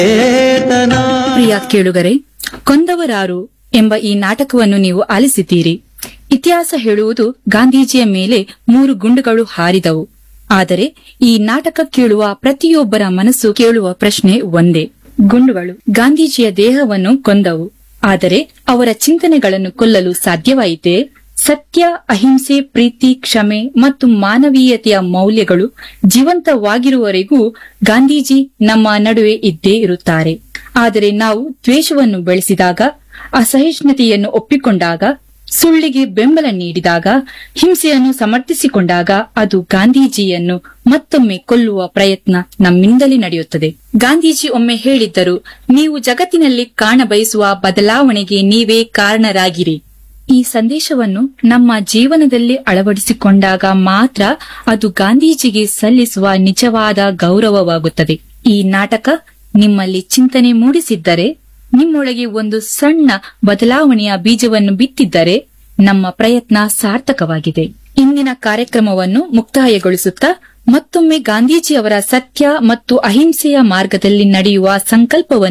ಪ್ರಿಯ ಕೇಳುಗರೆ ಕೊಂದವರಾರು ಎಂಬ ಈ ನಾಟಕವನ್ನು ನೀವು ಆಲಿಸಿದ್ದೀರಿ ಇತಿಹಾಸ ಹೇಳುವುದು ಗಾಂಧೀಜಿಯ ಮೇಲೆ ಮೂರು ಗುಂಡುಗಳು ಹಾರಿದವು ಆದರೆ ಈ ನಾಟಕ ಕೇಳುವ ಪ್ರತಿಯೊಬ್ಬರ ಮನಸ್ಸು ಕೇಳುವ ಪ್ರಶ್ನೆ ಒಂದೇ ಗುಂಡುಗಳು ಗಾಂಧೀಜಿಯ ದೇಹವನ್ನು ಕೊಂದವು ಆದರೆ ಅವರ ಚಿಂತನೆಗಳನ್ನು ಕೊಲ್ಲಲು ಸಾಧ್ಯವಾಯಿತೇ ಸತ್ಯ ಅಹಿಂಸೆ ಪ್ರೀತಿ ಕ್ಷಮೆ ಮತ್ತು ಮಾನವೀಯತೆಯ ಮೌಲ್ಯಗಳು ಜೀವಂತವಾಗಿರುವವರೆಗೂ ಗಾಂಧೀಜಿ ನಮ್ಮ ನಡುವೆ ಇದ್ದೇ ಇರುತ್ತಾರೆ ಆದರೆ ನಾವು ದ್ವೇಷವನ್ನು ಬೆಳೆಸಿದಾಗ ಅಸಹಿಷ್ಣುತೆಯನ್ನು ಒಪ್ಪಿಕೊಂಡಾಗ ಸುಳ್ಳಿಗೆ ಬೆಂಬಲ ನೀಡಿದಾಗ ಹಿಂಸೆಯನ್ನು ಸಮರ್ಥಿಸಿಕೊಂಡಾಗ ಅದು ಗಾಂಧೀಜಿಯನ್ನು ಮತ್ತೊಮ್ಮೆ ಕೊಲ್ಲುವ ಪ್ರಯತ್ನ ನಮ್ಮಿಂದಲೇ ನಡೆಯುತ್ತದೆ ಗಾಂಧೀಜಿ ಒಮ್ಮೆ ಹೇಳಿದ್ದರು ನೀವು ಜಗತ್ತಿನಲ್ಲಿ ಕಾಣಬಯಸುವ ಬದಲಾವಣೆಗೆ ನೀವೇ ಕಾರಣರಾಗಿರಿ ಈ ಸಂದೇಶವನ್ನು ನಮ್ಮ ಜೀವನದಲ್ಲಿ ಅಳವಡಿಸಿಕೊಂಡಾಗ ಮಾತ್ರ ಅದು ಗಾಂಧೀಜಿಗೆ ಸಲ್ಲಿಸುವ ನಿಜವಾದ ಗೌರವವಾಗುತ್ತದೆ ಈ ನಾಟಕ ನಿಮ್ಮಲ್ಲಿ ಚಿಂತನೆ ಮೂಡಿಸಿದ್ದರೆ ನಿಮ್ಮೊಳಗೆ ಒಂದು ಸಣ್ಣ ಬದಲಾವಣೆಯ ಬೀಜವನ್ನು ಬಿತ್ತಿದ್ದರೆ ನಮ್ಮ ಪ್ರಯತ್ನ ಸಾರ್ಥಕವಾಗಿದೆ ಇಂದಿನ ಕಾರ್ಯಕ್ರಮವನ್ನು ಮುಕ್ತಾಯಗೊಳಿಸುತ್ತಾ ಮತ್ತೊಮ್ಮೆ ಗಾಂಧೀಜಿಯವರ ಸತ್ಯ ಮತ್ತು ಅಹಿಂಸೆಯ ಮಾರ್ಗದಲ್ಲಿ ನಡೆಯುವ ಸಂಕಲ್ಪವನ್ನು